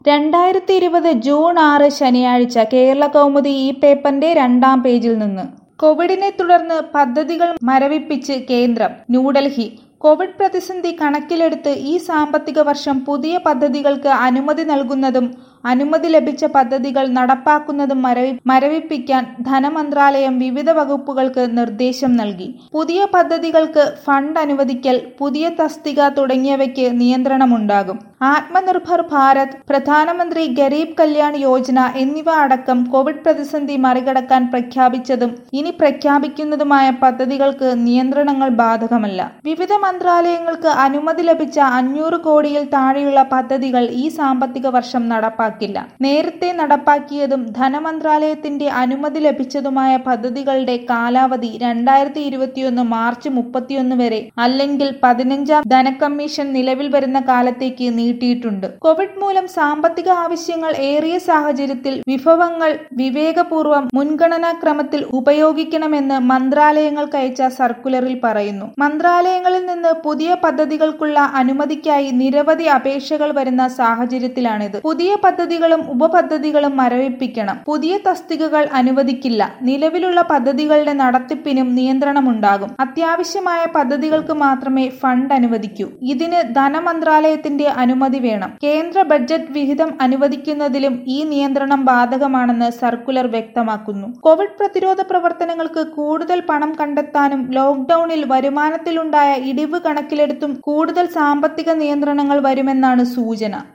രണ്ടായിരത്തി ഇരുപത് ജൂൺ ആറ് ശനിയാഴ്ച കേരള കൗമുദി ഈ പേപ്പറിന്റെ രണ്ടാം പേജിൽ നിന്ന് കോവിഡിനെ തുടർന്ന് പദ്ധതികൾ മരവിപ്പിച്ച് കേന്ദ്രം ന്യൂഡൽഹി കോവിഡ് പ്രതിസന്ധി കണക്കിലെടുത്ത് ഈ സാമ്പത്തിക വർഷം പുതിയ പദ്ധതികൾക്ക് അനുമതി നൽകുന്നതും അനുമതി ലഭിച്ച പദ്ധതികൾ നടപ്പാക്കുന്നതും മരവി മരവിപ്പിക്കാൻ ധനമന്ത്രാലയം വിവിധ വകുപ്പുകൾക്ക് നിർദ്ദേശം നൽകി പുതിയ പദ്ധതികൾക്ക് ഫണ്ട് അനുവദിക്കൽ പുതിയ തസ്തിക തുടങ്ങിയവയ്ക്ക് നിയന്ത്രണമുണ്ടാകും ആത്മനിർഭർ ഭാരത് പ്രധാനമന്ത്രി ഗരീബ് കല്യാൺ യോജന എന്നിവ അടക്കം കോവിഡ് പ്രതിസന്ധി മറികടക്കാൻ പ്രഖ്യാപിച്ചതും ഇനി പ്രഖ്യാപിക്കുന്നതുമായ പദ്ധതികൾക്ക് നിയന്ത്രണങ്ങൾ ബാധകമല്ല വിവിധ മന്ത്രാലയങ്ങൾക്ക് അനുമതി ലഭിച്ച അഞ്ഞൂറ് കോടിയിൽ താഴെയുള്ള പദ്ധതികൾ ഈ സാമ്പത്തിക വർഷം നടപ്പാക്കില്ല നേരത്തെ നടപ്പാക്കിയതും ധനമന്ത്രാലയത്തിന്റെ അനുമതി ലഭിച്ചതുമായ പദ്ധതികളുടെ കാലാവധി രണ്ടായിരത്തി ഇരുപത്തിയൊന്ന് മാർച്ച് മുപ്പത്തിയൊന്ന് വരെ അല്ലെങ്കിൽ പതിനഞ്ചാം ധനകമ്മീഷൻ നിലവിൽ വരുന്ന കാലത്തേക്ക് നീട്ടിയിട്ടുണ്ട് കോവിഡ് മൂലം സാമ്പത്തിക ആവശ്യങ്ങൾ ഏറിയ സാഹചര്യത്തിൽ വിഭവങ്ങൾ വിവേകപൂർവ്വം മുൻഗണനാക്രമത്തിൽ ഉപയോഗിക്കണമെന്ന് മന്ത്രാലയങ്ങൾക്ക് അയച്ച സർക്കുലറിൽ പറയുന്നു മന്ത്രാലയങ്ങളിൽ നിന്ന് പുതിയ പദ്ധതികൾക്കുള്ള അനുമതിക്കായി നിരവധി അപേക്ഷകൾ വരുന്ന സാഹചര്യത്തിലാണിത് പുതിയ പദ്ധതികളും ഉപപദ്ധതികളും മരവിപ്പിക്കണം പുതിയ തസ്തികകൾ അനുവദിക്കില്ല നിലവിലുള്ള പദ്ധതികളുടെ നടത്തിപ്പിനും നിയന്ത്രണമുണ്ടാകും അത്യാവശ്യമായ പദ്ധതികൾക്ക് മാത്രമേ ഫണ്ട് അനുവദിക്കൂ ഇതിന് ധനമന്ത്രാലയത്തിന്റെ അനുമതി വേണം കേന്ദ്ര ബഡ്ജറ്റ് വിഹിതം അനുവദിക്കുന്നതിലും ഈ നിയന്ത്രണം ബാധകമാണെന്ന് സർക്കുലർ വ്യക്തമാക്കുന്നു കോവിഡ് പ്രതിരോധ പ്രവർത്തനങ്ങൾക്ക് കൂടുതൽ പണം കണ്ടെത്താനും ലോക്ഡൌണിൽ വരുമാനത്തിലുണ്ടായ ഇടിവ് കണക്കിലെടുത്തും കൂടുതൽ സാമ്പത്തിക നിയന്ത്രണങ്ങൾ വരുമെന്നാണ് സൂചന